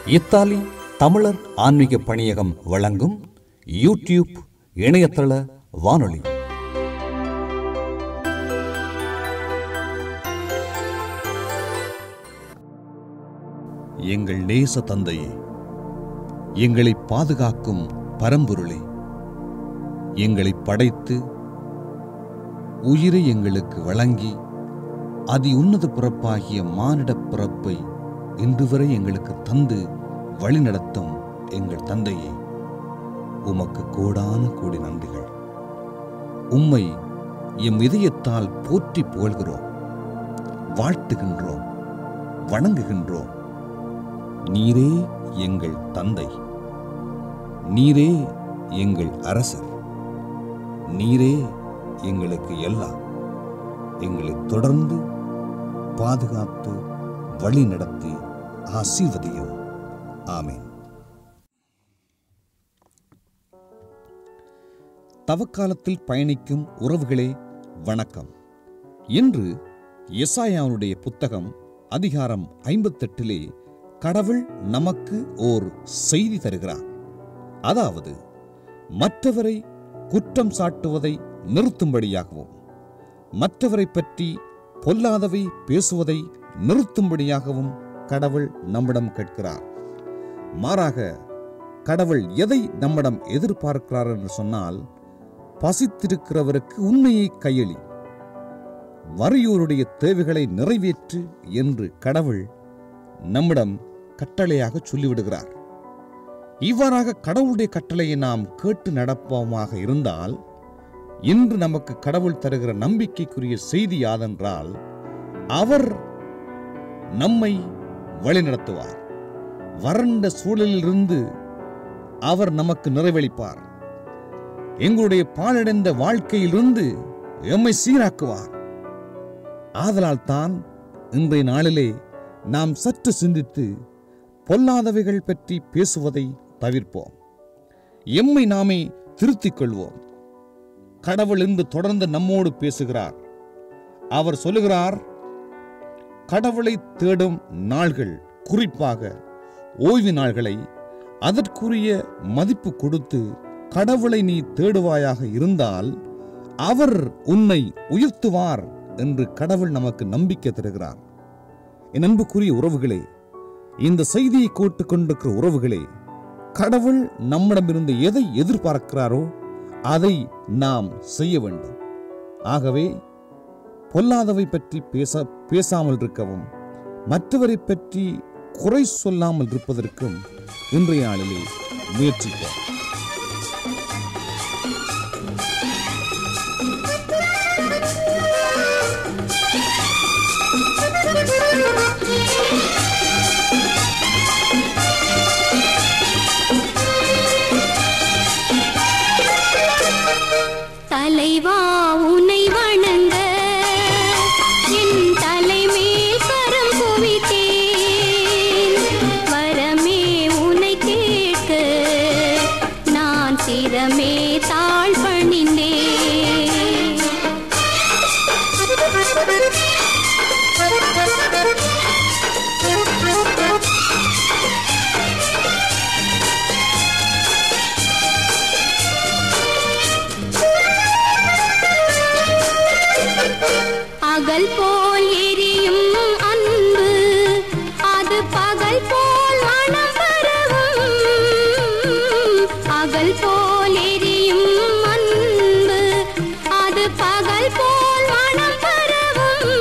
Italy தமிழர் ஆன்மீக பணியகம் வழங்கும் யூடியூப் இணையதள வானொலி எங்கள் நேச தந்தையே எங்களை பாதுகாக்கும் பரம்பொருளே எங்களை படைத்து உயிரை எங்களுக்கு வழங்கி அதி உன்னத பிறப்பாகிய மானிடப் பிறப்பை இன்று வரை எங்களுக்கு தந்து வழிநடத்தும் எங்கள் தந்தையே உமக்கு கோடான கோடி நன்றிகள் உம்மை எம் இதயத்தால் போற்றி புகழ்கிறோம் வாழ்த்துகின்றோம் வணங்குகின்றோம் நீரே எங்கள் தந்தை நீரே எங்கள் அரசர் நீரே எங்களுக்கு எல்லாம் எங்களை தொடர்ந்து பாதுகாத்து வழி நடத்தி ஆசீர்வதியும் ஆமென் தவக்காலத்தில் பயணிக்கும் உறவுகளே வணக்கம் இன்று எசாயாவுடைய புத்தகம் அதிகாரம் ஐம்பத்தெட்டிலே கடவுள் நமக்கு ஓர் செய்தி தருகிறார் அதாவது மற்றவரை குற்றம் சாட்டுவதை நிறுத்தும்படியாகவும் மற்றவரை பற்றி பொல்லாதவை பேசுவதை நிறுத்தும்படியாகவும் கடவுள் நம்மிடம் கேட்கிறார் மாறாக கடவுள் எதை நம்மிடம் எதிர்பார்க்கிறார் என்று சொன்னால் பசித்திருக்கிறவருக்கு உண்மையை கையளி வறியோருடைய தேவைகளை நிறைவேற்று என்று கடவுள் நம்மிடம் கட்டளையாக சொல்லிவிடுகிறார் இவ்வாறாக கடவுளுடைய கட்டளையை நாம் கேட்டு நடப்போமாக இருந்தால் இன்று நமக்கு கடவுள் தருகிற நம்பிக்கைக்குரிய செய்தி யாதென்றால் அவர் நம்மை வழிநடத்துவார் வறண்ட சூழலிலிருந்து அவர் நமக்கு நிறைவளிப்பார் எங்களுடைய பாழடைந்த வாழ்க்கையிலிருந்து எம்மை சீராக்குவார் ஆதலால் தான் இன்றைய நாளிலே நாம் சற்று சிந்தித்து பொல்லாதவைகள் பற்றி பேசுவதை தவிர்ப்போம் எம்மை நாமே திருத்திக் கொள்வோம் கடவுள் இன்று தொடர்ந்து நம்மோடு பேசுகிறார் அவர் சொல்லுகிறார் கடவுளை தேடும் நாள்கள் குறிப்பாக ஓய்வு நாள்களை அதற்குரிய மதிப்பு கொடுத்து கடவுளை நீ தேடுவாயாக இருந்தால் அவர் உன்னை உயர்த்துவார் என்று கடவுள் நமக்கு நம்பிக்கை தருகிறார் என் அன்புக்குரிய உறவுகளே இந்த செய்தியை கேட்டுக் கொண்டிருக்கிற உறவுகளே கடவுள் நம்மிடமிருந்து எதை எதிர்பார்க்கிறாரோ அதை நாம் செய்ய வேண்டும் ஆகவே பொல்லாதவை பற்றி பேச பேசாமல் இருக்கவும் மற்றவரை பற்றி குறை சொல்லாமல் இருப்பதற்கும் இன்றைய நாளிலே முயற்சிப்போம் தலைவா உன்னை வணங்க என் தலைமேல் கரம் குவித்தேன் வரமே உன்னை கேட்க நான் சிரமே தாழ் பணிந்தேன் அகல் போல் எரியும் அன்பு அது பகல் போல் மனம் பரவும் அகல் போல் எரியும் அன்பு அது பகல் போல் மனம் பரவும்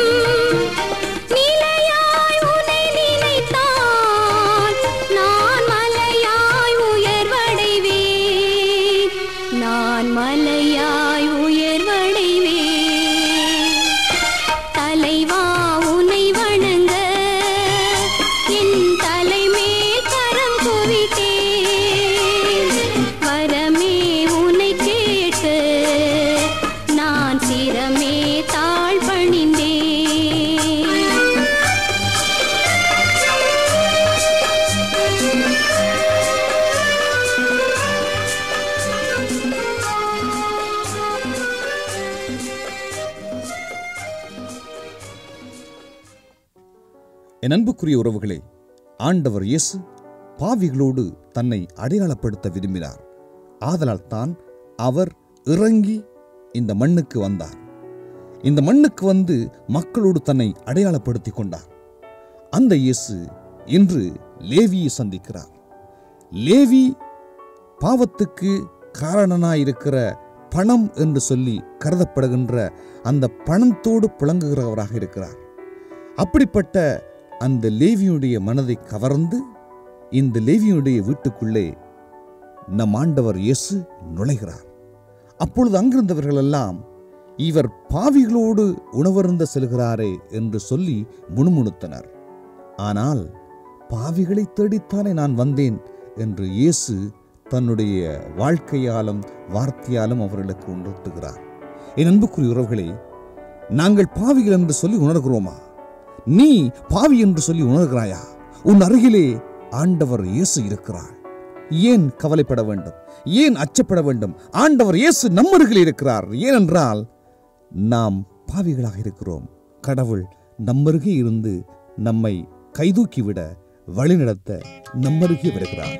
நிலையாய் உன்னை நினைத்தால் நான் மலையாய் உயர்வடைவேன் நான் மலையாய் உயர்வடைவேன் தலைவா உன்னை வணங்க என் தலைமேல் கரம் குவித்தேன் வரமே உன்னை கேட்க நான் சிரமே தாழ் பணிந்தேன் என் அன்புக்குரிய உறவுகளே ஆண்டவர் இயேசு பாவிகளோடு தன்னை அடையாளப்படுத்த விரும்பினார் ஆதலால் தான் அவர் இறங்கி இந்த மண்ணுக்கு வந்தார் இந்த மண்ணுக்கு வந்து மக்களோடு தன்னை அடையாளப்படுத்திக் கொண்டார் அந்த இயேசு இன்று லேவியை சந்திக்கிறார் லேவி பாவத்துக்கு காரணனாயிருக்கிற பணம் என்று சொல்லி கருதப்படுகின்ற அந்த பணத்தோடு புழங்குகிறவராக இருக்கிறார் அப்படிப்பட்ட அந்த லேவியுடைய மனதை கவர்ந்து இந்த லேவியுடைய வீட்டுக்குள்ளே நம் ஆண்டவர் இயேசு நுழைகிறார் அப்பொழுது அங்கிருந்தவர்கள் எல்லாம் இவர் பாவிகளோடு உணவருந்த செல்கிறாரே என்று சொல்லி முணுமுணுத்தனர் ஆனால் பாவிகளை தேடித்தானே நான் வந்தேன் என்று இயேசு தன்னுடைய வாழ்க்கையாலும் வார்த்தையாலும் அவர்களுக்கு உணர்த்துகிறார் என் அன்புக்குரிய உறவுகளே நாங்கள் பாவிகள் என்று சொல்லி உணர்கிறோமா நீ பாவி என்று சொல்லி உணர்கிறாயா உன் அருகிலே ஆண்டவர் இயேசு இருக்கிறார் ஏன் கவலைப்பட வேண்டும் ஏன் அச்சப்பட வேண்டும் ஆண்டவர் இயேசு நம்ம அருகில் இருக்கிறார் ஏனென்றால் நாம் பாவிகளாக இருக்கிறோம் கடவுள் நம்மருகே இருந்து நம்மை கைதூக்கிவிட வழிநடத்த நம்மருகே வருகிறார்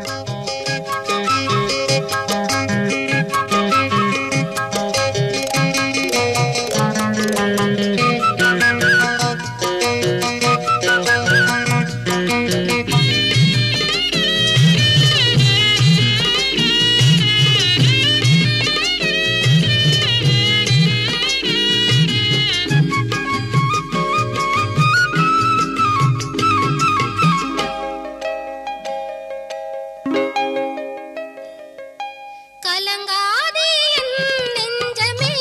கலங்காதே என் நெஞ்சமே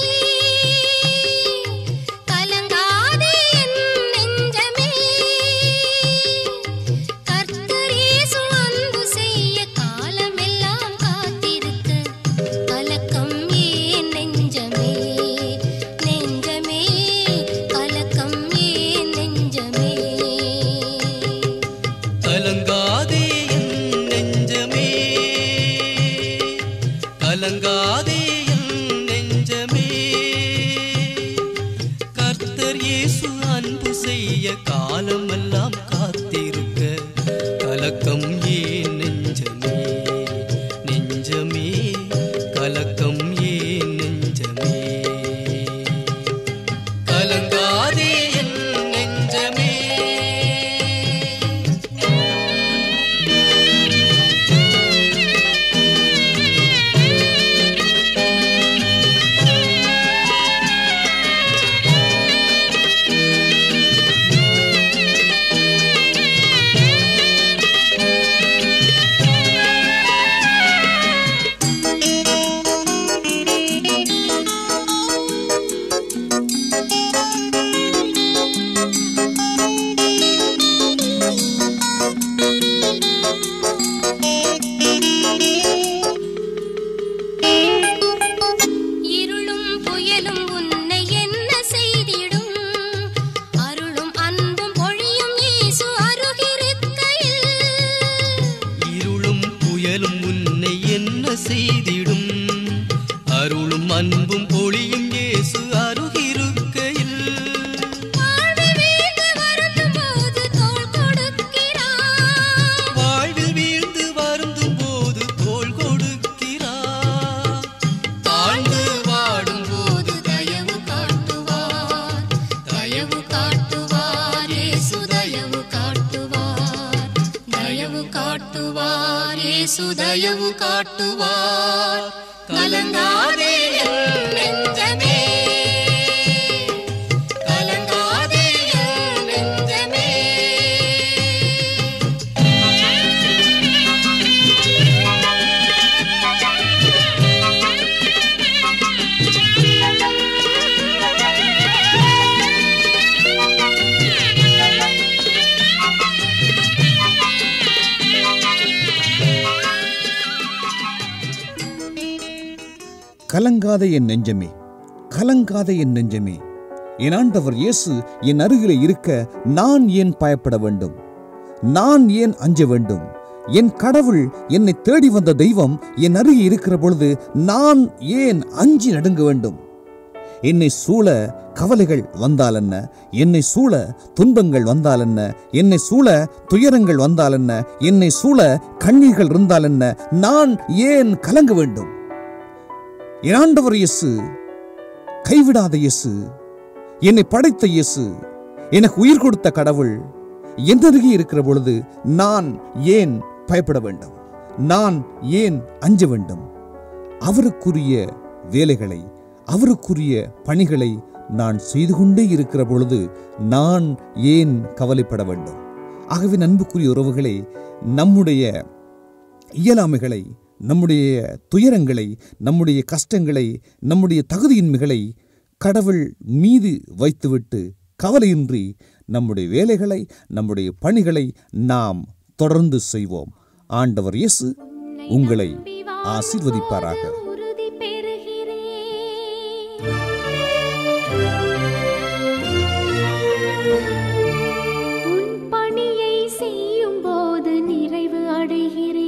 கலங்காதே என் நெஞ்சமே கர்த்தர் இயேசு அன்பு செய்ய காலமெல்லாம் காத்திருக்க கலக்கம் ஏன் நெஞ்சமே நெஞ்சமே கலக்கம் ஏன் நெஞ்சமே கலங்காதே என் நெஞ்சமே கலங்காதே என் நெஞ்சமே கர்த்தர் இயேசு அன்பு செய்ய காலமெல்லாம் காத்திருக்க கலக்கம் ஏன் நெஞ்சமே நெஞ்சமே கலக்கம் ஏன் நெஞ்சமே கலங்காதே என் நெஞ்சமே இருளும் புயலும் உன்னை என்ன செய்திடும் அருளும் அன்பும் பொழியும் இயேசு அருகிருக்கையில் இருளும் புயலும் உன்னை என்ன செய்திடும் அருளும் அன்பும் பொழியும் இயேசு அருகிருக்கையில் வாழ்வில் வீழ்ந்து வருந்தும் போது தோள் கொடுக்கிறார் வாழ்வில் வீழ்ந்து வருந்தும் போது தோள் கொடுக்கிறார் தாழ்ந்து வாடும் போது தயவு காட்டுவார் தயவு காட்டுவார் இயேசு தயவு காட்டுவார் தயவு காட்டுவார் இயேசு தயவு காட்டுவார் கலங்காதே என் நெஞ்சமே கலங்காதே என் நெஞ்சமே கலங்காத என் நெஞ்சமே கலங்காத என் நெஞ்சமே என் ஆண்டவர் இயேசு என் அருகிலே இருக்க நான் ஏன் பயப்பட வேண்டும் நான் ஏன் அஞ்ச வேண்டும் என் கடவுள் என்னை தேடி வந்த தெய்வம் என் அருகே இருக்கிற பொழுது நான் ஏன் அஞ்சி நடுங்க வேண்டும் என்னை சூழ கவலைகள் வந்தால் என்ன என்னை சூழ துன்பங்கள் வந்தால் என்ன என்னை சூழ துயரங்கள் வந்தால் என்ன என்னை சூழ கண்ணீர்கள் இருந்தால் என்ன நான் ஏன் கலங்க வேண்டும் என் ஆண்டவர் இயேசு கைவிடாத இயேசு என்னை படைத்த இயேசு எனக்கு உயிர் கொடுத்த கடவுள் என்னருகே இருக்கிற பொழுது நான் ஏன் பயப்பட வேண்டும் நான் ஏன் அஞ்ச வேண்டும் அவருக்குரிய வேலைகளை அவருக்குரிய பணிகளை நான் செய்து கொண்டே இருக்கிற பொழுது நான் ஏன் கவலைப்பட வேண்டும் ஆகவே நண்புக்குரிய உறவுகளே நம்முடைய இயலாமைகளை நம்முடைய துயரங்களை நம்முடைய கஷ்டங்களை நம்முடைய தகுதியின்மைகளை கடவுள் மீது வைத்துவிட்டு கவலையின்றி நம்முடைய வேலைகளை நம்முடைய பணிகளை நாம் தொடர்ந்து செய்வோம் ஆண்டவர் இயேசு உங்களை ஆசீர்வதிப்பாராக உறுதி பெறுகிறேன் உன் பணியை செய்யும் போது நிறைவு அடைகிறேன்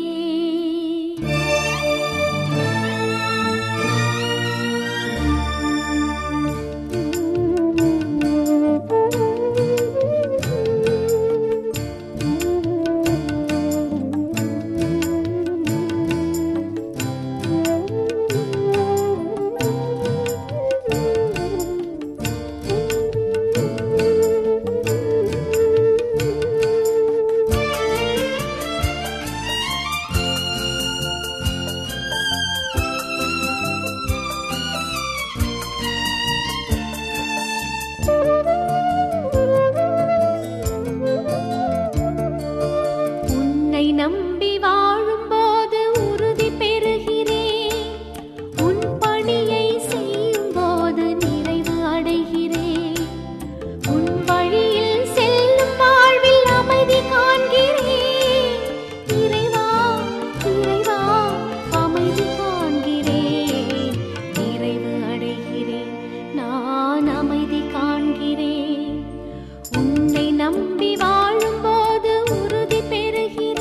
உன்னை நம்பி வாழும்போது உறுதி பெறுகிறேன் உன் பணியை செய்யும் போது நிறைவு அடைகிறேன் உன் வழியில் செல்லும் வாழ்வில் அமைதி காண்கிறேன் இறைவா இறைவா அமைதி காண்கிறேன் நிறைவு அடைகிறேன் நான் அமைதி காண்கிறேன் உன்னை நம்பி வாழும்போது உறுதி பெறுகிறேன்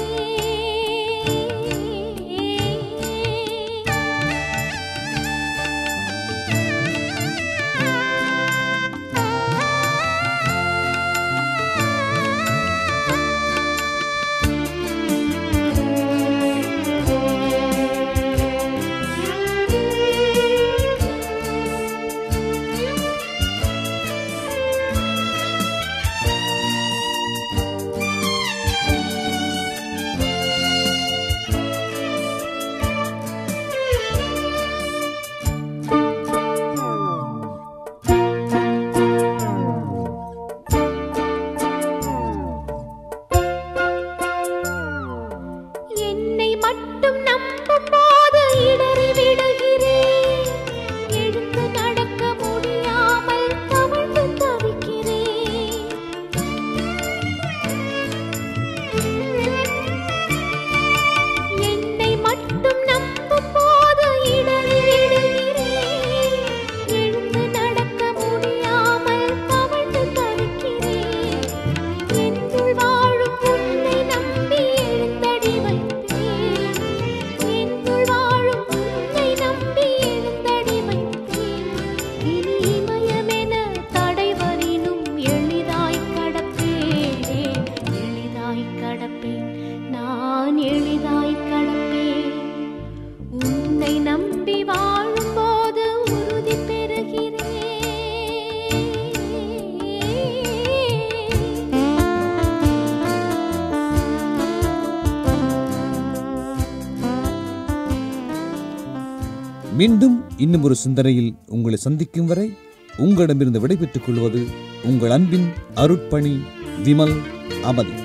என்னை மட்டும் நம்பும் போது இடறி விடுகிறேன் எழுந்து நடக்க முடியாமல் தவழ்ந்து தவிக்கிறேன் என்னை மட்டும் நம்பும் போது இடறி விடுகிறேன் எழுந்து நடக்க முடியாமல் தவழ்ந்து தவிக்கிறேன் என்னுள் வாழும் உன்னை நம்பி எழுந்தடி வைத்தேன் என்னுள் வாழும் உன்னை நம்பி எழுந்தடி வைத்தேன் இனி இமயமென தடைவரினும் எளிதாய் கடப்பேன் எளிதாய் கடப்பேன் நான் எளிதாய் கடப்பேன் உன்னை நம்பி வாழும்போது உறுதி மீண்டும் இன்னும் ஒரு சிந்தனையில் உங்களை சந்திக்கும் வரை உங்களிடமிருந்து விடைபெற்றுக் கொள்வது உங்கள் அன்பின் அருட்பணி விமல் அமதி